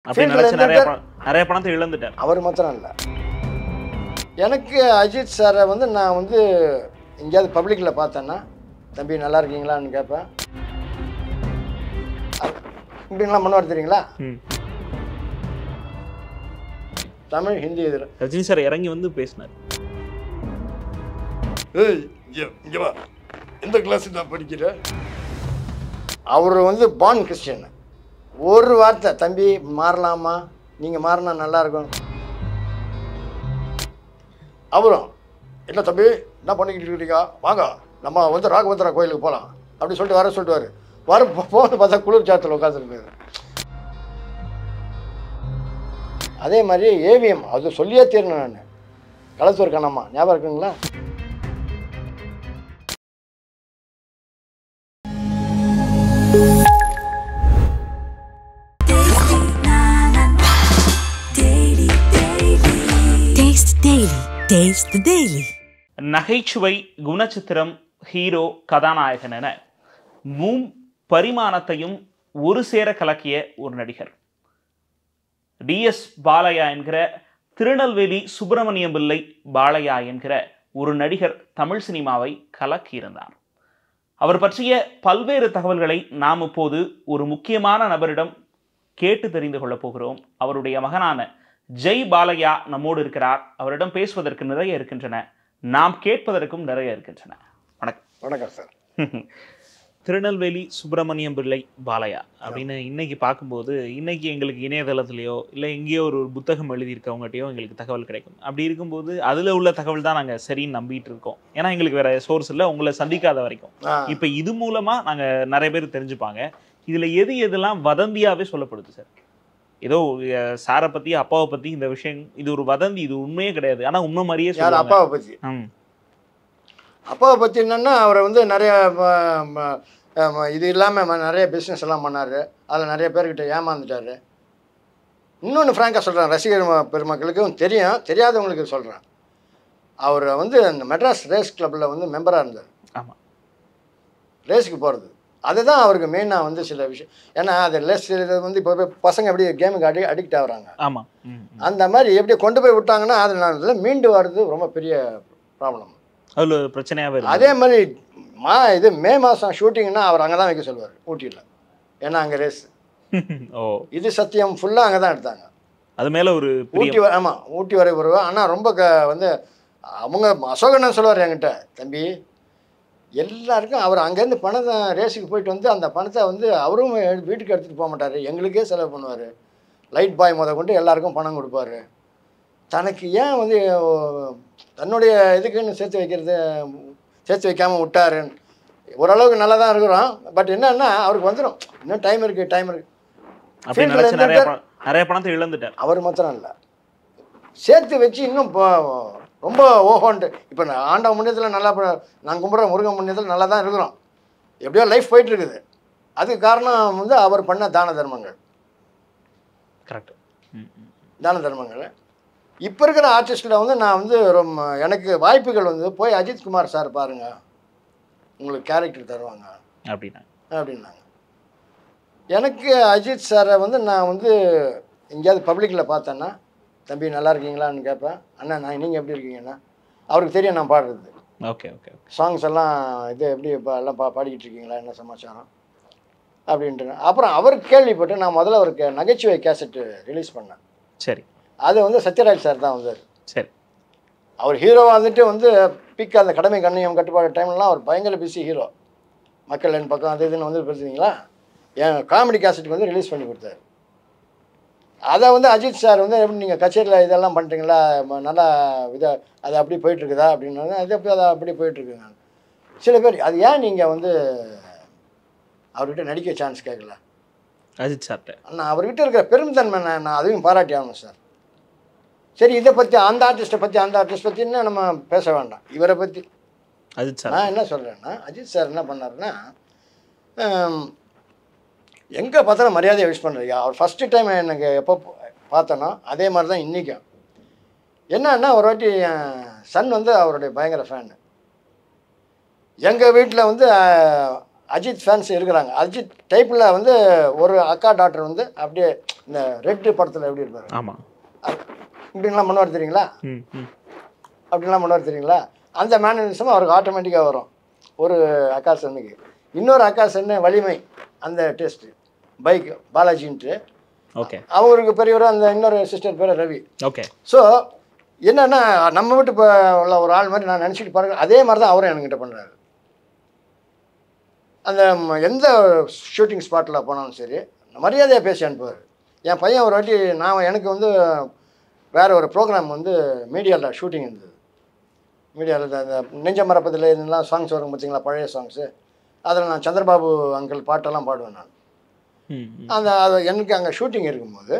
அப்படி Field ல நினைச்சு நிறைய இருந்துட்டு- பணம் நிறைய பணத்தை இழந்துட்டார் அவர் மாத்திரம் இல்லை எனக்கு அஜித் சாரை வந்து நான் வந்து எங்கேயாவது பப்ளிக்கில் பார்த்தேன்னா தம்பி நல்லா இருக்கீங்களான்னு கேட்பேன் அ- இப்படிங்களாம் பண்ணுவார் தெரியுங்களா ம். தமிழ் ஹிந்தி இதில் ரஜினி சார் இறங்கி வந்து பேசினார் ஏய் இங்கே இங்கே வா எந்த கிளாஸ் நான் படிக்கிறேன் அவர் வந்து பான் கிறிஸ்டியன் ஒரு வார்த்தை தம்பி மாறலாமா நீங்கள் மாறினா நல்லா இருக்கும் அவரும் என்ன தம்பி என்ன பண்ணிக்கிட்டு இருக்கீங்க வாங்க நம்ம வந்து ராகவேந்திரா கோயிலுக்கு போகலாம் அப்படி சொல்லிட்டு வர சொல்லிட்டு வர போன்னு பார்த்தா குளிர் சாத்தில் உட்காந்துருக்காரு அதே மாதிரி ஏவிஎம் அது சொல்லியே தீரணும் நான் களத்தூர் கண்ணம்மா ஞாபகம் இருக்குங்களா Taste Daily. Taste the Daily. நகைச்சுவை குணச்சித்திரம் ஹீரோ கதாநாயகன் என மூம் பரிமாணத்தையும் ஒரு சேர கலக்கிய ஒரு நடிகர் டிஎஸ் பாலையா என்கிற திருநெல்வேலி சுப்பிரமணியம் பிள்ளை பாலையா என்கிற ஒரு நடிகர் தமிழ் சினிமாவை கலக்கியிருந்தார் அவர் பற்றிய பல்வேறு தகவல்களை நாம் இப்போது ஒரு முக்கியமான நபரிடம் கேட்டு தெரிந்து கொள்ளப் போகிறோம் அவருடைய மகனான ஜெய் பாலையா நம்மோடு இருக்கிறார் அவரிடம் பேசுவதற்கு நிறைய இருக்கின்றன நாம் கேட்பதற்கும் நிறைய இருக்கின்றன வணக்கம் வணக்கம் சார் திருநெல்வேலி சுப்பிரமணியம் பிள்ளை பாலையா அப்படின்னு இன்னைக்கு பார்க்கும்போது இன்னைக்கு எங்களுக்கு இணையதளத்திலேயோ இல்லை எங்கேயோ ஒரு புத்தகம் எழுதியிருக்கவங்ககிட்டயோ எங்களுக்கு தகவல் கிடைக்கும் அப்படி இருக்கும்போது அதில் உள்ள தகவல் தான் நாங்கள் சரின்னு நம்பிட்டு இருக்கோம் ஏன்னா எங்களுக்கு வேற சோர்ஸ் இல்லை உங்களை சந்திக்காத வரைக்கும் ஆ, இப்போ இது மூலமா நாங்கள் நிறைய பேர் தெரிஞ்சுப்பாங்க இதில் எது எதெல்லாம் வதந்தியாவே சொல்லப்படுது சார் ஏதோ அஹ், சாரை பத்தி அப்பாவை பத்தி இந்த விஷயம் இது ஒரு வதந்தி இது உண்மையே கிடையாது ஆனா உண்மை மாதிரியே யார் சொல்லுவாங்க அப்பாவை பற்றி ம் அப்பாவை பற்றி என்னென்னா அவரை வந்து நிறைய ம- ம- ம- இது இல்லாமல் நிறைய பிஸ்னஸ் எல்லாம் பண்ணார் அதில் நிறைய பேர்கிட்ட ஏமாந்துட்டார் இன்னொன்று ஃப்ராங்காக சொல்கிறேன் ரசிகர் ம- பெருமக்களுக்கும் தெரியும் தெரியாதவங்களுக்கு சொல்கிறேன் அவர் வந்து அந்த மெட்ராஸ் ரேஸ் கிளப்பில் வந்து மெம்பராக இருந்தார் ஆமா ரேஸுக்கு போகிறது அதுதான் அவருக்கு மெயினாக வந்து சில விஷயம் ஏன்னா அது லெஸ் வந்து இப்போ பசங்க எப்படி கேமுக்கு அடி அடிக்ட் ஆகுறாங்க ஆமா ம் ம். அந்த மாதிரி எப்படி கொண்டு போய் விட்டாங்கன்னா அதில் மீண்டு வர்றது ரொம்ப பெரிய ப்ராப்ளம் அதுல ஒரு பிரச்சனையாவே இருக்கு அதே மாதிரி மா இது மே மாதம் ஷூட்டிங்னா அவர் அங்கே தான் வைக்க சொல்லுவார் ஊட்டியில் ஏன்னா அங்கே ரேஸ் ஓ இது சத்தியம் ஃபுல்லாக அங்கே தான் எடுத்தாங்க அது மேல ஒரு ஊட்டி பிரியம் வ- ஆமாம் ஊட்டி வரை வருவேன் ஆனால் ரொம்ப க வந்து அவங்க அசோகன் சொல்லுவார் என்கிட்ட தம்பி எல்லாருக்கும் அவர் அங்கேருந்து பணத்தை ரேஸுக்கு போயிட்டு வந்து அந்த பணத்தை வந்து அவரும் எடு- வீட்டுக்கு எடுத்துகிட்டு போக மாட்டார் எங்களுக்கே செலவு பண்ணுவார் லைட் பாய் முத கொண்டு எல்லாருக்கும் பணம் கொடுப்பாரு தனக்கு ஏன் வந்து ஓ, தன்னுடைய இதுக்குன்னு சேர்த்து வைக்கிறது சேர்த்து வைக்காமல் விட்டாருன்னு ஓரளவுக்கு நல்லா தான் இருக்கிறோம் பட் என்னன்னா அவருக்கு வந்துடும் இன்னும் டைம் இருக்குது டைம் இருக்குது அப்படி Field ல நினைச்சு நிறைய இருந்துட்டு- பணம் நிறைய பணத்தை இழந்துட்டார் அவர் மாத்திரம் இல்லை சேர்த்து வச்சு இன்னும் இப்போ ரொம்ப ஓஹோன்ட்டு இப்போ நான் ஆண்டவ முன்னத்தில் நல்லா ப- நான் கும்பிட்ற முருகன் முன்னத்தில் நல்லா தான் இருக்கிறோம் எப்படியோ லைஃப் போயிட்டு இருக்குது அதுக்கு காரணம் வந்து அவர் பண்ண தான தர்மங்கள் கரெக்ட் தான தர்மங்கள் இப்போ இருக்கிற ஆர்டிஸ்டில் வந்து நான் வந்து ரொம்ப எனக்கு வாய்ப்புகள் வந்து போய் அஜித் குமார் சார் பாருங்க உங்களுக்கு கேரக்டர் தருவாங்க அப்படின்னா அப்படின்னாங்க எனக்கு அஜித் சாரை வந்து நான் வந்து எங்கேயாவது பப்ளிக்கில் பார்த்தேன்னா தம்பி நல்லா இருக்கீங்களான்னு கேட்பேன் அண்ணா நான் நீங்கள் எப்படி இருக்கீங்கண்ணா அவருக்கு தெரியும் நான் பாடுறது ஓகே ஓகே சாங்ஸ் எல்லாம் இது எப்படி இப்போ எல்லாம் பா பாடிக்கிட்டு இருக்கீங்களா என்ன சமாச்சாரம் அப்படின்ட்டு அப்புறம் அவருக்கு கேள்விப்பட்டு நான் முதல்ல அவருக்கு நகைச்சுவை கேசட்டு ரிலீஸ் பண்ணேன் சரி அது வந்து சத்யராஜ் சார் தான் வந்தார் சரி அவர் ஹீரோவாக வந்துட்டு வந்து பீக் அந்த கடமை கண்ணியம் கட்டுப்பாடு டைம்லாம் அவர் பயங்கர பிஸி ஹீரோ மக்கள் என் பக்கம் அது இதுன்னு வந்து பேசுறீங்களா என் காமெடி கேசட்டுக்கு வந்து ரிலீஸ் பண்ணி கொடுத்தாரு அதை வந்து அஜித் சார் வந்து எப்படி நீங்கள் கச்சேரியில் இதெல்லாம் பண்ணுறீங்களா ம- நல்லா இதை அது அப்படி போயிட்டுருக்குதா அப்படின்னு அது எப்படி அதை அப்படி போயிட்டுருக்குங்க சில பேர் அது ஏன் நீங்கள் வந்து அவர்கிட்ட நடிக்க சான்ஸ் கேட்கல அஜித் சார்ட்ட நான் அவர்கிட்ட இருக்கிற பெருமைத்தன்மை நான் நான் அதையும் பாராட்டி ஆகணும் சார் சரி இதை பற்றி அந்த ஆர்டிஸ்ட்டை பற்றி அந்த ஆர்டிஸ்ட் பற்றின்னு நம்ம பேச வேண்டாம் இவரை பற்றி அஜித் சார் நான் என்ன சொல்கிறேன்னா அஜித் சார் என்ன பண்ணாருன்னா எங்கே பார்த்தாலும் மரியாதையை விஷ் பண்ணுறீங்க அவர் ஃபஸ்ட்டு டைம் எனக்கு எப்போ பார்த்தனோ அதே மாதிரி தான் இன்றைக்கும் என்னன்னா ஒரு வாட்டி சன் வந்து அவருடைய பயங்கர ஃபேனு எங்கள் வீட்டில் வந்து அஹ், அஜித் ஃபேன்ஸ் இருக்கிறாங்க அஜித் டைப்பில் வந்து ஒரு அக்கா டாக்டர் வந்து அப்படியே இந்த ரெட்டு படத்தில் எப்படி இருப்பாரு ஆமா அ- இப்படின்லாம் பண்ணுவார் தெரியுங்களா ம் ம் அப்படின்லாம் பண்ணுவார் தெரியுங்களா அந்த மேனரிசம் அவருக்கு ஆட்டோமேட்டிக்காக வரும் ஒரு அக்கா சன்னுக்கு இன்னொரு அக்கா சன்னு வலிமை அந்த டெஸ்ட்டு பைக் பாலாஜின்ட்டு ஓகே அவருக்கு பெரியவர் அந்த இன்னொரு சிஸ்டர் பேர் ரவி ஓகே ஸோ என்னன்னா நம்ம வீட்டு இப்போ உள்ள ஒரு ஆள் மாதிரி நான் நினச்சிட்டு பாருங்க அதே மாதிரி தான் அவரும் என்கிட்ட பண்ணுறாரு அந்த ம், எந்த ஷூட்டிங் ஸ்பாட்டில் போனாலும் சரி மரியாதையாக பேசி அனுப்புவார் என் பையன் ஒரு வாட்டி நான் எனக்கு வந்து வேற ஒரு ப்ரோக்ராம் வந்து மீடியாவில் ஷூட்டிங் இருந்தது மீடியாவில் அந்த நெஞ்ச மரப்பத்தில் இதெல்லாம் சாங்ஸ் வரும் பார்த்தீங்களா பழைய சாங்ஸு அதில் நான் சந்திரபாபு அங்கிள் பாட்டெல்லாம் பாடுவேன் நான் ம் ம். அந்த அது எனக்கு அங்கே ஷூட்டிங் இருக்கும்போது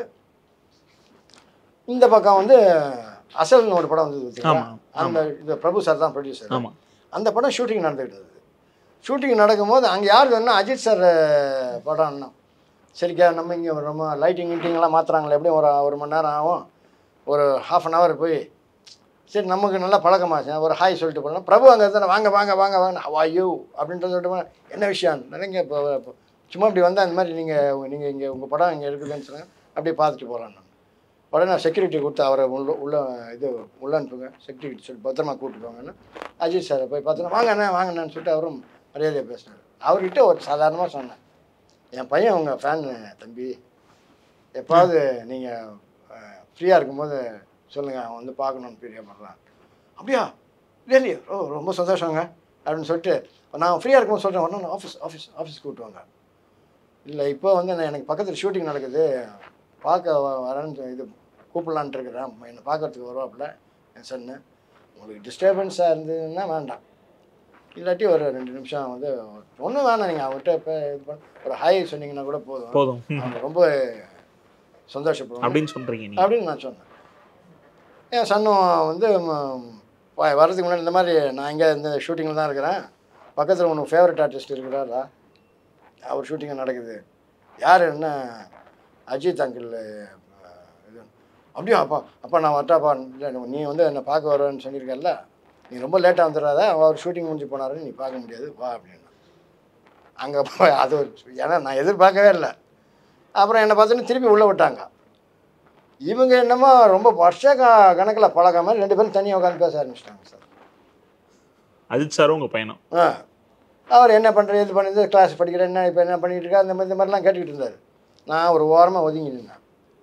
இந்த பக்கம் வந்து அசல்னு ஒரு படம் வந்தது பார்த்தீங்களா ஆமா, அந்த இது பிரபு சார் தான் ப்ரொடியூசர் ஆமா அந்த படம் ஷூட்டிங் நடந்துக்கிட்டு இருந்தது ஷூட்டிங் நடக்கும்போது அங்கே யார் வேணும்னா அஜித் சார் படம்னா சரிக்கா நம்ம இங்கே ரொம்ப லைட்டிங் கிட்டிங்லாம் மாற்றுறாங்களே எப்படியும் ஒரு ஒரு மணி நேரம் ஆகும் ஒரு ஹாஃப் அன் ஹவர் போய் சரி நமக்கு நல்லா பழக்கமாச்சு ஒரு ஹாய் சொல்லிட்டு போனோம் பிரபு அங்கே இருந்தானே வாங்க வாங்க வாங்க வாங்க வாயு அப்படின்ட்டு சொல்லிட்டு போனேன். என்ன விஷயம் நினைங்க இப்போ இப்போ சும்மா இப்படி வந்தால் இந்த மாதிரி நீங்கள் நீங்கள் இங்கே உங்கள் படம் இங்கே இருக்குதுன்னு சொன்னாங்க அப்படியே பார்த்துட்டு போகலாம் நான் உடனே நான் செக்யூரிட்டி கொடுத்து அவரை உள்ள உள்ள இது உள்ள அனுப்புங்க செக்யூரிட்டி சொல்லி பத்திரமா கூப்பிட்டு போங்கன்னு அஜித் சாரை போய் பார்த்தோன்னா வாங்கண்ணே வாங்கண்ணேன்னு சொல்லிட்டு அவரும் மரியாதையாக பேசினார் அவர்கிட்ட ஒரு சாதாரணமாக சொன்னேன் என் பையன் உங்கள் ஃபேன் தம்பி எப்பாவது நீங்கள் ஃப்ரீயாக இருக்கும்போது சொல்லுங்கள் அவன் வந்து பார்க்கணுன்னு பிரியப்படுறான் அப்படியா ரியலி ஓ ரொம்ப சந்தோஷங்க அப்படின்னு சொல்லிட்டு நான் ஃப்ரீயாக இருக்கும்போது சொல்கிறேன் வரணும் ஆஃபீஸ் ஆஃபீஸ் ஆஃபீஸ் கூப்பிட்டுவாங்க இல்லை இப்போ வந்து நான் எனக்கு பக்கத்தில் ஷூட்டிங் நடக்குது பார்க்க வ- வரேன்னு சொல்லி இது கூப்பிடலான்ட்டு இருக்கிறேன் என்னை பார்க்கறதுக்கு வருவாப்புல என் சன்னு உங்களுக்கு டிஸ்டர்பன்ஸாக இருந்ததுன்னா வேண்டாம் இல்லாட்டி ஒரு ரெண்டு நிமிஷம் வந்து ஒன்றும் வேணாம் நீங்கள் அவர்கிட்ட இப்போ இது பண்ண ஒரு ஹாய் சொன்னீங்கன்னா கூட போதும் போதும் ம். அவங்க ரொம்ப சந்தோஷப்படுவாங்க அப்படின்னு சொல்றீங்க நீங்க அப்படின்னு நான் சொன்னேன் என் சன்னும் வந்து ம், வ- வர்றதுக்கு முன்னாடி இந்த மாதிரி நான் இங்கே இந்த ஷூட்டிங்கில் தான் இருக்கிறேன் பக்கத்தில் உனக்கு ஃபேவரட் ஆர்டிஸ்ட் இருக்கிறாரா அவர் ஷூட்டிங் நடக்குது யார் என்ன அஜித் அங்கிள் இது அப்படியா அப்பா அப்பா நான் வரட்டாப்பா இல்லை நீ வந்து என்னை பார்க்க வருவேன்னு சொல்லியிருக்கல்ல நீ ரொம்ப லேட்டாக வந்துடாத அவர் ஷூட்டிங் முடிஞ்சு போனாரு நீ பார்க்க முடியாது வா அப்படின்னு அங்கே போய் அது ஒரு ஏன்னா நான் எதிர்பார்க்கவே இல்லை அப்புறம் என்னை பார்த்தோன்னே திருப்பி உள்ளே விட்டாங்க இவங்க என்னமோ ரொம்ப வருஷ க- கணக்கில் பழக்கம் மாதிரி ரெண்டு பேரும் தனியாக உட்காந்து பேச ஆரம்பிச்சிட்டாங்க சார் அஜித் சாரும் உங்க பையனும் ஆ அவர் என்ன பண்ணுறது இது பண்ணுறது கிளாஸ் படிக்கிறேன் என்ன இப்போ என்ன பண்ணிட்டு இருக்கா அந்த மாதிரி இந்த மாதிரிலாம் கேட்டுக்கிட்டு இருந்தார் நான் ஒரு ஓரமாக ஒதுங்கி நின்னேன்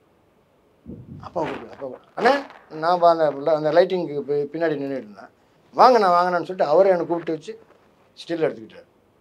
அப்பா கூப்பிடு அப்பா கூப்பிடு அண்ணே நான் இப்ப அந்த உள்ள- அந்த லைட்டிங்க்கு பி- பின்னாடி நின்றுட்டு இருந்தேன் வாங்கண்ணா வாங்கண்ணான்னு சொல்லிட்டு அவரே என்னை கூப்பிட்டு வச்சு ஸ்டில் எடுத்துக்கிட்டார்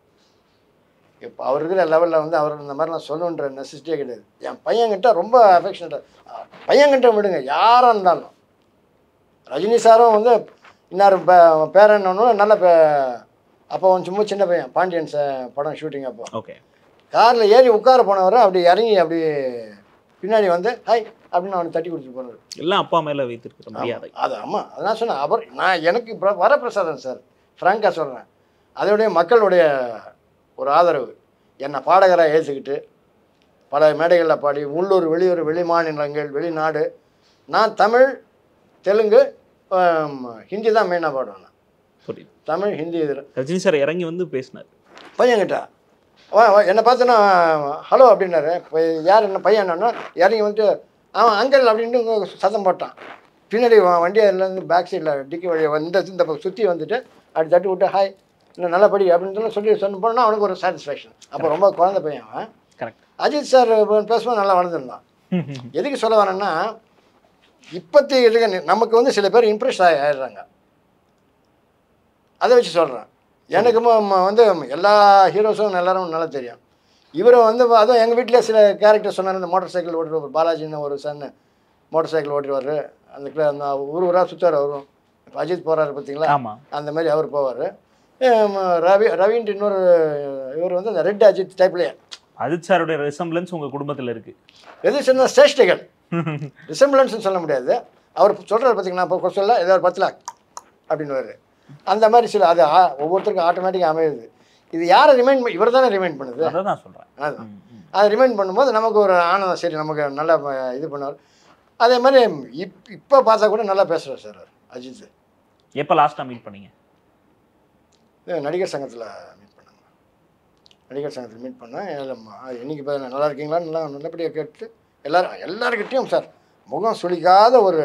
இப்போ அவர் இருக்கிற லெவலில் வந்து அவர் இந்த மாதிரிலாம் சொல்லணுன்ற நெசசிட்டியே கிடையாது என் பையன்கிட்ட ரொம்ப அஃபெக்ஷனேட்டாக பையன்கிட்ட விடுங்க யாராக இருந்தாலும் ரஜினி சாரும் வந்து இன்னார் பே- பேரன் ஒன்று நல்ல பே அப்போ அவன் சும்மா சின்ன பையன் பாண்டியன் ச படம் ஷூட்டிங் அப்போ ஓகே காரில் ஏறி உட்கார போனவர் அப்படி இறங்கி அப்படி பின்னாடி வந்து ஹாய் அப்படின்னு அவனை தட்டி கொடுத்துட்டு போனார் எல்லாம் அப்பா மேல வைத்திருக்கிற மரியாதை அது ஆமாம் அதான் சொன்னேன் அவர் நான் எனக்கு பிர- வரப்பிரசாதம் சார் ஃப்ராங்காக சொல்கிறேன் அதோடைய மக்களுடைய ஒரு ஆதரவு என்னை பாடகராக ஏற்றுக்கிட்டு பல மேடைகளில் பாடி உள்ளூர் வெளியூர் வெளி மாநிலங்கள் வெளிநாடு நான் தமிழ் தெலுங்கு ஆம், ஹிந்தி தான் மெயினாக பாடுவேன் நான் புரியுது தமிழ் ஹிந்தி இதில் ரஜினி சார் இறங்கி வந்து பேசினார் பையன்கிட்ட வா வா, என்னை பார்த்தோன்னா ஹலோ அப்படின்னாரு இப்போ யார் என்ன பையன் என்னன்னா இறங்கி வந்துட்டு அவன் அங்கிள் அப்படின்ட்டு சத்தம் போட்டான் பின்னாடி வ- வண்டி அதுலேருந்து பேக் சைடில் டிக்கி வழியை வந்து இந்த பக்கம் சுற்றி வந்துட்டு அப்படி தட்டி விட்டு ஹாய் இன்னும் நல்லா படி அப்படின்னு சொல்லி சொன்ன போனால் அவனுக்கு ஒரு சாட்டிஸ்ஃபேக்ஷன் அப்போ ரொம்ப குழந்தை பையன் அவன் கரெக்ட் அஜித் சார் பேசும்போது நல்லா வளர்ந்துருந்தான் எதுக்கு சொல்ல வரேன்னா இப்போத்தி இருக்க நி- நமக்கு வந்து சில பேர் இம்ப்ரெஸ் ஆகி ஆயிடுறாங்க அதை வச்சு சொல்கிறேன் எனக்கு ம- ம- வந்து எல்லா ஹீரோஸும் எல்லாரும் நல்லா தெரியும் இவரை வந்து அதுவும் எங்கள் வீட்டில் சில கேரக்டர் சொன்னார் இந்த மோட்டார் சைக்கிள் ஓட்டுருவார் பாலாஜின்னு ஒரு சன்னு மோட்டார் சைக்கிள் ஓட்டிடுவார் அந்த cla- அந்த ஊர் ஊராக சுற்றுவார் அவரும் இப்போ அஜித் போகிறாரு பார்த்தீங்களா ஆமா அந்த மாதிரி அவர் போவார் ரவி ரவின்ட்டு இன்னொரு இவர் வந்து அந்த ரெட் அஜித் டைப்லேயே அஜித் சாருடைய ரிசம்பிளன்ஸ் உங்க குடும்பத்துல இருக்கு எது சொன்னால் சேஷ்டைகள் ரிசம்பிளன்ஸ்னு சொல்ல முடியாது அவர் சொல்கிறார் பார்த்தீங்கன்னா இப்போ சொல்ல ஏதோ ஒரு பத்தில் அப்படின்னு அந்த மாதிரி சில அது ஆ- ஒவ்வொருத்தருக்கும் ஆட்டோமேட்டிக்காக அமையுது இது யாரை ரிமைண்ட் இவர் தானே ரிமைண்ட் பண்ணுது அதை தான் சொல்றேன் அது ம், ம். அதை ரிமைண்ட் பண்ணும்போது நமக்கு ஒரு ஆனந்தம் சரி நமக்கு நல்லா அஹ், இது பண்ணுவார் அதே மாதிரி இப் இப்போ பார்த்தா கூட நல்லா பேசுகிறார் சார் அவர் அஜித் எப்ப லாஸ்டா மீட் பண்ணீங்க இது நடிகர் சங்கத்தில் மீட் பண்ணாங்க நடிகர் சங்கத்தில் மீட் பண்ணேன் இல்லைம்மா இன்னைக்கு இப்போ நல்லா இருக்கீங்களான்னு நல்லா நல்லபடியாக கேட்டு எல்லாரும் எல்லாருக்கிட்டேயும் சார் முகம் சுளிக்காத ஒரு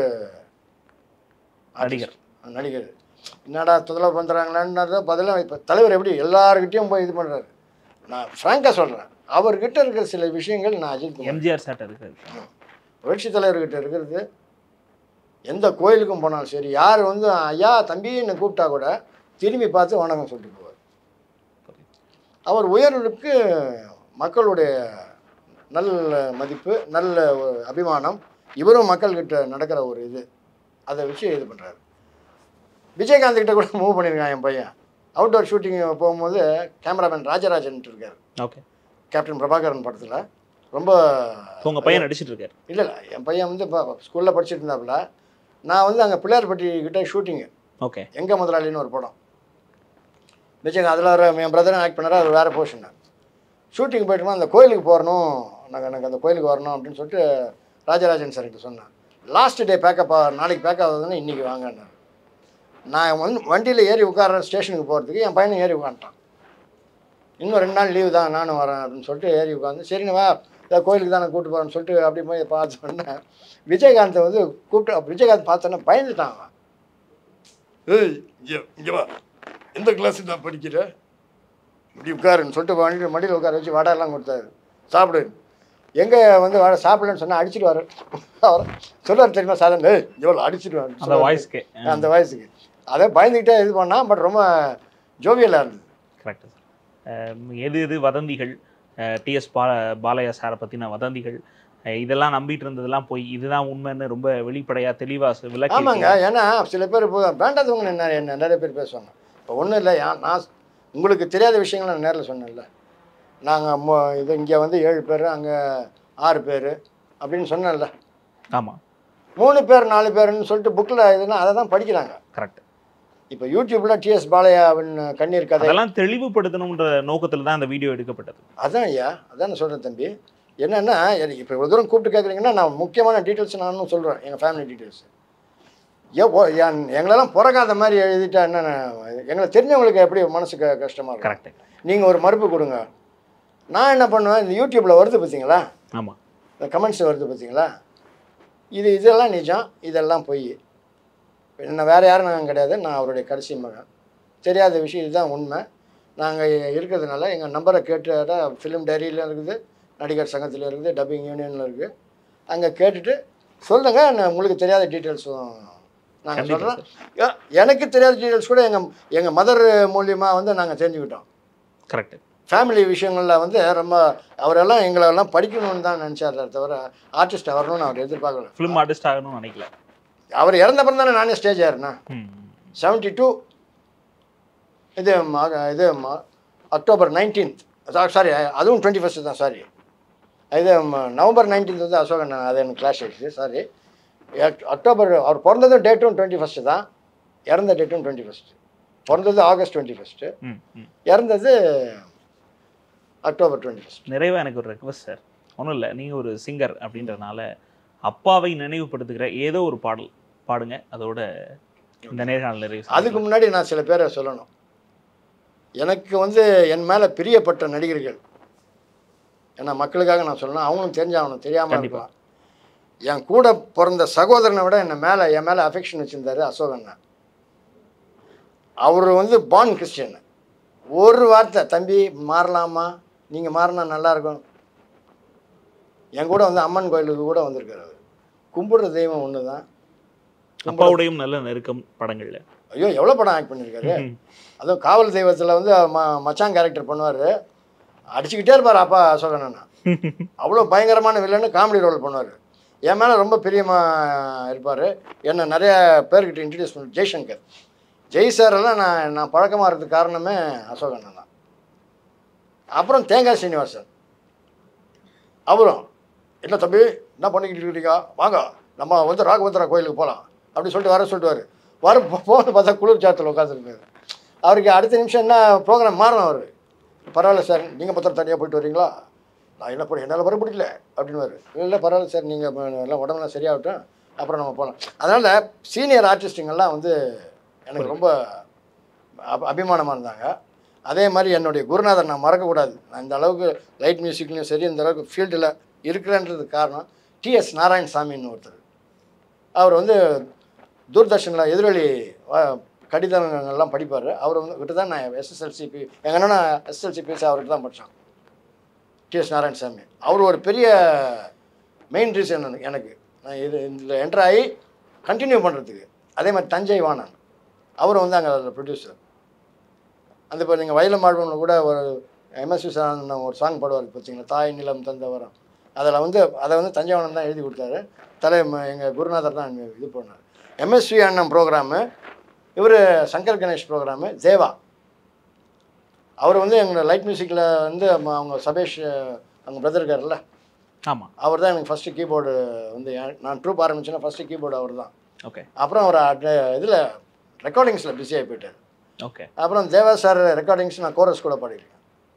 நடிகர். artist. நடிகர் என்னடா தொந்தரவு பண்ணுறாங்களான்னு பதிலாக இப்போ தலைவர் எப்படி எல்லாருக்கிட்டையும் போய் இது பண்ணுறாரு நான் ஃப்ராங்காக சொல்கிறேன் அவர்கிட்ட இருக்கிற சில விஷயங்கள் நான் அஜித் குமார் எம்ஜிஆர் சாட்டை இருக்கிறது புரட்சி தலைவர்கிட்ட இருக்கிறது எந்த கோயிலுக்கும் போனாலும் சரி யார் வந்து ஐயா தம்பின்னு கூப்பிட்டா கூட திரும்பி பார்த்து வணக்கம் சொல்லிட்டு போவார் அவர் உயர்வுக்கு மக்களுடைய நல்ல மதிப்பு நல்ல ஒரு அபிமானம் இவரும் மக்கள்கிட்ட நடக்கிற ஒரு இது அதை வச்சு இது பண்ணுறாரு விஜயகாந்த் கிட்ட கூட மூவ் பண்ணியிருக்கான் என் பையன் அவுட்டோர் ஷூட்டிங் போகும்போது கேமராமேன் ராஜராஜன் இருக்கார் ஓகே கேப்டன் பிரபாகரன் படத்தில் ரொம்ப உங்க பையன் நடிச்சிட்டு இருக்காரு இல்லை இல்லை என் பையன் வந்து இப்போ ஸ்கூலில் படிச்சுட்டு இருந்தாப்புல நான் வந்து அங்கே பிள்ளையார்பட்டி கிட்ட ஷூட்டிங்கு ஓகே எங்க முதலாளின்னு ஒரு படம் விஜயங்க அதில் ஒரு என் பிரதரும் ஆக்ட் பண்ணார் அது வேறு போர்ஷன் ஷூட்டிங் போயிட்டோமா அந்த கோயிலுக்கு போகணும் நாங்கள் எனக்கு அந்த கோயிலுக்கு வரணும் அப்படின்னு சொல்லிட்டு ராஜராஜன் சார் கிட்ட சொன்னேன் லாஸ்ட் டே பேக்கப் நாளைக்கு பேக்கப் ஆகுதுன்னு இன்றைக்கி வாங்கன்னாரு நான் வந்து வண்டியில் ஏறி உட்கார ஸ்டேஷனுக்கு போகிறதுக்கு என் பையனும் ஏறி உட்காந்துட்டான் இன்னும் ரெண்டு நாள் லீவு தான் நானும் வரேன் அப்படின்னு சொல்லிட்டு ஏறி உட்காந்து சரிண்ணா வா இந்த கோயிலுக்கு தான் நான் கூப்பிட்டு போகிறேன்னு சொல்லிட்டு அப்படி போய் பார்த்து சொன்னேன் விஜயகாந்தை வந்து கூப்பிட்டு விஜயகாந்த் பார்த்தோன்னே பயந்துட்டான் அவன் ஏய் இங்கே இங்கே வா எந்த கிளாஸ் நான் படிக்கிறேன் இப்படி உட்காருன்னு சொல்லிட்டு வண்டி மடியில் உட்கார வச்சு வடையெல்லாம் கொடுத்தாரு சாப்பிடு எங்கே வந்து வடை சாப்பிடலன்னு சொன்னால் அடிச்சிட்டு வர அவர் சொல்லுவார் தெரியுமா சாதம் ஏய் எவ்வளோ அடிச்சிட்டு அந்த வாய்ஸ்க்கு அந்த வயசுக்கு அதை பயந்துக்கிட்டே இது பண்ணால் பட் ரொம்ப ஜோவியலாக இருந்தது கரெக்ட் சார் எது எது வதந்திகள் டிஎஸ் பா பாலையா சாரை பற்றின வதந்திகள் அஹ் இதெல்லாம் நம்பிட்டு இருந்ததெல்லாம் போய் இதுதான் உண்மைன்னு ரொம்ப வெளிப்படையாக தெளிவாக விளக்கி ஆமாங்க ஏன்னா சில பேர் இப்போ வேண்டாதவங்க என்ன என்ன நிறைய பேர் பேசுவாங்க இப்போ ஒன்றும் இல்லை யா- நான் உங்களுக்கு தெரியாத விஷயங்களை நான் நேரில் சொன்னேன்ல நாங்கள் இது இங்கே வந்து ஏழு பேர் அங்கே ஆறு பேர் அப்படின்னு சொன்னேன்ல ஆமாம் மூணு பேர் நாலு பேர்னு சொல்லிட்டு புக்கில் இதுனா அதை தான் படிக்கிறாங்க கரெக்ட் இப்போ யூடியூப்ல டிஎஸ் பாலையாவின் கண்ணீர் கதை அதெல்லாம் தெளிவுபடுத்தணுன்ற நோக்கத்தில் தான் அந்த வீடியோ எடுக்கப்பட்டது அதான் ஐயா அதான் நான் சொல்கிறேன் தம்பி என்னென்னா எனக்கு இப்போ இவ்வளோ தூரம் கூப்பிட்டு கேட்குறீங்கன்னா நான் முக்கியமான டீட்டெயில்ஸ் நானும் சொல்கிறேன் எங்கள் ஃபேமிலி டீட்டெயில்ஸ் ஏ ஓ என் எங்களெல்லாம் பிறக்காத மாதிரி எழுதிட்டா என்ன எங்களை தெரிஞ்சவங்களுக்கு எப்படி மனசுக்கு கஷ்டமாக இருக்கும் கரெக்ட் நீங்கள் ஒரு மறுப்பு கொடுங்க நான் என்ன பண்ணுவேன் இந்த யூடியூப்பில் வருது பார்த்தீங்களா ஆமாம் இந்த கமெண்ட்ஸ் வருது பார்த்தீங்களா இது இதெல்லாம் நிஜம் இதெல்லாம் பொய் என்ன வேறு யாரும் நாங்கள் கிடையாது நான் அவருடைய கடைசி மகன் தெரியாத விஷயம் இதுதான் உண்மை நாங்கள் இருக்கிறதுனால எங்கள் நம்பரை கேட்டு ஃபிலிம் டைரியில் இருக்குது நடிகர் சங்கத்தில் இருக்குது டப்பிங் யூனியனில் இருக்குது அங்கே கேட்டுட்டு சொல்லுங்க நான் உங்களுக்கு தெரியாத டீட்டெயில்ஸும் நாங்கள் கண்டிப்பா சொல்கிறோம் எனக்கு தெரியாத டீட்டெயில்ஸ் கூட எங்கள் எங்கள் மதர் மூலியமாக வந்து நாங்கள் தெரிஞ்சுக்கிட்டோம் கரெக்ட் ஃபேமிலி விஷயங்களில் வந்து ரொம்ப அவரெல்லாம் எங்களெல்லாம் படிக்கணும்னு தான் நினச்சாரு தவிர ஆர்டிஸ்ட் வரணும்னு அவர் எதிர்பார்க்கல ஃபிலிம் ஆர்டிஸ்ட் ஆகணும்னு நினைக்கல அவர் இறந்தப்பறம் தானே நானே ஸ்டேஜ் ஏறினேன் ம் செவன்ட்டி டூ இது மா- இது மா- அக்டோபர் நைன்டீன்த் சாரி அதுவும் டுவெண்ட்டி ஃபஸ்ட்டு தான் சாரி இது ம- நவம்பர் நைன்டீன்த் வந்து அசோகன் அது எனக்கு கிளாஸ் ஆயிடுச்சு சாரி அக்டோபர் அவர் பிறந்ததும் டேட்டும் டுவெண்ட்டி ஃபஸ்ட்டு தான் இறந்த டேட்டும் டுவெண்ட்டி ஃபஸ்ட்டு பிறந்தது ஆகஸ்ட் டுவெண்ட்டி ஃபஸ்ட்டு ம் ம் இறந்தது அக்டோபர் டுவெண்ட்டி ஃபஸ்ட் நிறைவாக எனக்கு ஒரு ரெக்வஸ்ட் சார் ஒன்றும் இல்லை நீங்கள் ஒரு சிங்கர் அப்படின்றனால அப்பாவை நினைவுபடுத்துகிற ஏதோ ஒரு பாடல் பாடுங்க அதோட இந்த நேர்காணல் நிறைவு செய்யலாம். அதுக்கு முன்னாடி நான் சில பேரை சொல்லணும் எனக்கு வந்து என் மேலே பிரியப்பட்ட நடிகர்கள் ஏன்னா மக்களுக்காக நான் சொல்லணும் அவங்களும் தெரிஞ்சாகணும் தெரியாமல் கண்டிப்பா. இருக்கலாம் என் கூட பிறந்த சகோதரனை விட என்னை மேலே என் மேலே அஃபெக்ஷன் வச்சுருந்தாரு அசோகண்ணா அவர் வந்து பான் கிறிஸ்டியன் ஒரு வார்த்தை தம்பி மாறலாமா நீங்கள் மாறினா நல்லாயிருக்கும் என் கூட வந்து அம்மன் கோயிலுக்கு கூட வந்திருக்காரு அவர் கும்பிடுற தெய்வம் ஒன்று தான் அப்பாவுடையும் நல்ல நெருக்கம் படங்கள்ல ஐயோ எவ்வளோ படம் ஆக்ட் பண்ணியிருக்காரு அதுவும் காவல் தெய்வத்தில் வந்து ம மச்சான் கேரக்டர் பண்ணுவார் அடிச்சுக்கிட்டே இருப்பார் அப்பா அசோகனா அவ்வளோ பயங்கரமான வில்லன்னு காமெடி ரோல் பண்ணுவார் என் மேலே ரொம்ப பிரியமாக இருப்பார் என்னை நிறைய பேர்கிட்ட இன்ட்ரடியூஸ் பண்ண ஜெய்சங்கர் ஜெய் சார் எல்லாம் நான் நான் பழக்கமாக இருக்கிறதுக்கு காரணமே அசோகண்ணன் தான் அப்புறம் தேங்காய் சீனிவாசன் அவரும் என்ன தம்பி என்ன பண்ணிக்கிட்டு இருக்கீங்க வாங்க நம்ம வந்து ராகவேந்திரா கோயிலுக்கு போகலாம் அப்படி சொல்லிட்டு வர சொல்லிட்டு வர போன்னு பார்த்தா குளிர் சாத்தில் உட்காந்துருக்காரு அவருக்கு அடுத்த நிமிஷம் என்ன ப்ரோக்ராம் மாறணும் அவர் பரவாயில்ல சார் நீங்கள் பத்திரம் தனியாக போயிட்டு வரீங்களா நான் என்ன பண்ண என்னால் வர முடியல அப்படின்னு இல்லை பரவாயில்ல சார் நீங்கள் எல்லாம் உடம்புலாம் சரியாகட்டும் அப்புறம் நம்ம போகலாம் அதனால் சீனியர் ஆர்டிஸ்ட்டுங்கெல்லாம் வந்து எனக்கு ரொம்ப அப அபிமானமாக இருந்தாங்க அதே மாதிரி என்னுடைய குருநாதர் நான் மறக்கக்கூடாது நான் இந்த அளவுக்கு லைட் மியூசிக்லையும் சரி இந்த அளவுக்கு ஃபீல்டில் இருக்கிறேன்றதுக்கு காரணம் டிஎஸ் நாராயணசாமின்னு ஒருத்தர் அவர் வந்து தூர்தர்ஷனில் எதிரொலி வ- கடிதங்கள்லாம் படிப்பார் அவர் வந்து கிட்ட தான் நான் எஸ்எஸ்எல்சிபி எங்கள் அண்ணன் எஸ்எஸ்எல்சி பிஎஸ்சி அவர்கிட்ட தான் படித்தோம் டிஎஸ் நாராயணசாமி அவர் ஒரு பெரிய மெயின் ரீசன் எனக்கு நான் இது இதில் என்டர் ஆகி கண்டினியூ பண்ணுறதுக்கு அதே மாதிரி தஞ்சை வாணன் அவர் வந்து அங்கே அதில் ப்ரொடியூசர் அந்த இப்போ நீங்கள் வயலம் ஆழ்வனில் கூட ஒரு எம்எஸ்வி சாரன் ஒரு சாங் பாடுவார் பார்த்தீங்களா தாய் நிலம் தந்த வரம் அதில் வந்து அதை வந்து தஞ்சாவூரம் தான் எழுதி கொடுத்தாரு தலை எங்கள் குருநாதர் தான் இது பண்ணார் எம்எஸ்வி அண்ணன் ப்ரோக்ராமு இவர் சங்கர் கணேஷ் ப்ரோக்ராமு தேவா அவர் வந்து எங்களோட லைட் மியூசிக்கில் வந்து ம- அவங்க சபேஷ் அவங்க பிரதர் இருக்கார்ல ஆமாம் அவர் தான் எனக்கு ஃபஸ்ட்டு கீபோர்டு வந்து என்- நான் ட்ரூப் ஆரம்பிச்சேன்னா ஃபஸ்ட்டு கீபோர்டு அவர் தான் ஓகே அப்புறம் அவர் இதில் ரெக்கார்டிங்ஸில் பிஸியாகி போயிட்டார் ஓகே அப்புறம் தேவா சார் ரெக்கார்டிங்ஸ் நான் கோரஸ் கூட பாடியிருக்கேன்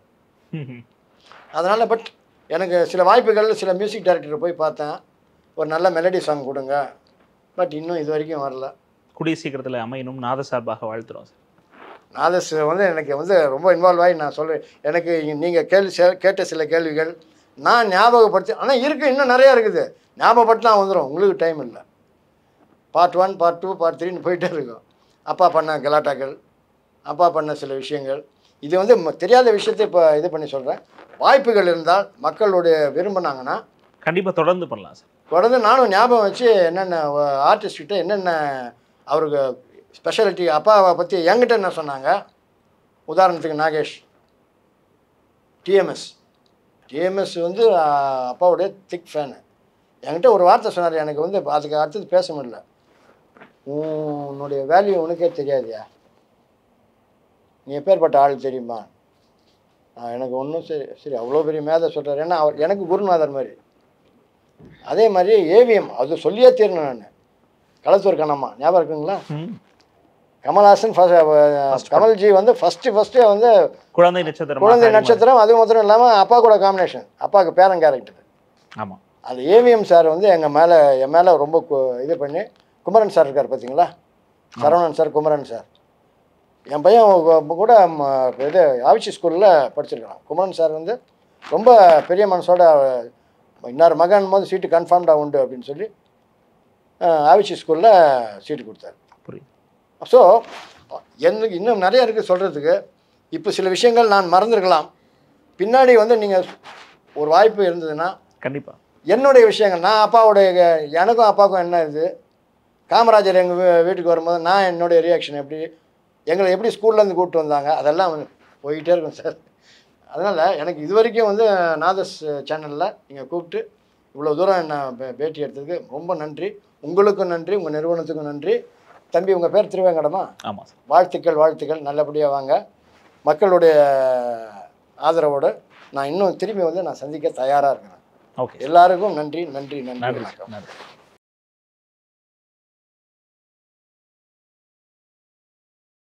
அதனால் பட் எனக்கு சில வாய்ப்புகள் சில மியூசிக் டைரக்டரை போய் பார்த்தேன் ஒரு நல்ல மெலடி சாங் கொடுங்க பட் இன்னும் இது வரைக்கும் வரல கூடிய சீக்கிரத்தில் அமையணும் நாத சார்பாக வாழ்த்துறோம் சார் நாதஸ் வந்து எனக்கு வந்து ரொம்ப இன்வால்வ் ஆகி நான் சொல்கிறேன் எனக்கு நீங்கள் கேள்வி சே- கேட்ட சில கேள்விகள் நான் ஞாபகப்படுத்தி ஆனால் இருக்குது இன்னும் நிறையா இருக்குது ஞாபகப்படுத்தினா வந்துடும் உங்களுக்கு டைம் இல்லை part one part two part த்ரீன்னு போயிட்டே இருக்கும் அப்பா பண்ண கலாட்டாக்கள் அப்பா பண்ண சில விஷயங்கள் இது வந்து ம- தெரியாத விஷயத்தை இப்போ இது பண்ணி சொல்கிறேன் வாய்ப்புகள் இருந்தால் மக்களுடைய விரும்பினாங்கன்னா கண்டிப்பாக தொடர்ந்து பண்ணலாம் சார் தொடர்ந்து நானும் ஞாபகம் வச்சு என்னென்ன ஆர்டிஸ்ட்கிட்ட என்னென்ன அவருக்கு ஸ்பெஷாலிட்டி அப்பாவை பற்றி என்கிட்ட என்ன சொன்னாங்க உதாரணத்துக்கு நாகேஷ் டிஎம்எஸ் டிஎம்எஸ் வந்து ஆ, அப்பாவுடைய திக் ஃபேனு என்கிட்ட ஒரு வார்த்தை சொன்னார் எனக்கு வந்து அதுக்கு அடுத்தது பேச முடியல உன்னுடைய வேல்யூ உனக்கே தெரியாதியா நீ எப்பேற்பட்ட ஆள் தெரியுமா ஆ, எனக்கு ஒன்றும் சரி சரி அவ்வளோ பெரிய மேதை சொல்கிறார் ஏன்னா அவர் எனக்கு குருநாதர் மாதிரி அதே மாதிரி ஏவிஎம் அது சொல்லியே தீரணும் நான் களத்தூர் கண்ணம்மா ஞாபகம் இருக்குங்களா ம் கமல்ஹாசன் ஃபர்ஸ்ட் கமல்ஜி வந்து ஃபஸ்ட்டு ஃபஸ்ட்டு வந்து குழந்தை நட்சத்திரம் குழந்தை நட்சத்திரம் அது மாத்திரம் இல்லாமல் அப்பா கூட காம்பினேஷன் அப்பாவுக்கு பேரன் கேரக்டர் ஆமாம் அது ஏவிஎம் சார் வந்து எங்கள் மேலே என் மேலே ரொம்ப கு- இது பண்ணி குமரன் சார் இருக்கார் பார்த்தீங்களா சரவணன் சார் குமரன் சார் என் பையன் உ- கூட ம, இது ஆவிச்சி ஸ்கூலில் படிச்சிருக்கான் குமரன் சார் வந்து ரொம்ப பெரிய மனசோட இன்னொரு மகன் போது சீட்டு கன்ஃபார்ம்டாக உண்டு அப்படின்னு சொல்லி ஆவிச்சி ஸ்கூலில் சீட்டு கொடுத்தாரு புரியுது ஸோ எனக்கு இன்னும் நிறைய இருக்குது சொல்கிறதுக்கு இப்போ சில விஷயங்கள் நான் மறந்துருக்கலாம் பின்னாடி வந்து நீங்கள் ஒரு வாய்ப்பு இருந்ததுன்னா கண்டிப்பாக என்னுடைய விஷயங்கள் நான் அப்பாவுடைய எனக்கும் அப்பாவுக்கும் என்ன இது காமராஜர் எங்கள் வீட்டுக்கு வரும்போது நான் என்னுடைய ரியாக்ஷன் எப்படி எங்களை எப்படி ஸ்கூல்லேருந்து கூப்பிட்டு வந்தாங்க அதெல்லாம் வந்து போயிட்டே இருக்கும் சார் அதனால் எனக்கு இது வரைக்கும் வந்து நாதஸ் சேனலில் நீங்கள் கூப்பிட்டு இவ்வளோ தூரம் என்ன பே- பேட்டி எடுத்ததுக்கு ரொம்ப நன்றி உங்களுக்கும் நன்றி உங்கள் நிறுவனத்துக்கும் நன்றி தம்பி உங்கள் பேர் திருவேங்கடமா ஆமாம் சார் வாழ்த்துக்கள் வாழ்த்துக்கள் நல்லபடியாக வாங்க மக்களுடைய ஆதரவோடு நான் இன்னும் திரும்பி வந்து நான் சந்திக்க தயாராக இருக்கிறேன் ஓகே எல்லாருக்கும் நன்றி நன்றி நன்றி நன்றி வணக்கம் நன்றி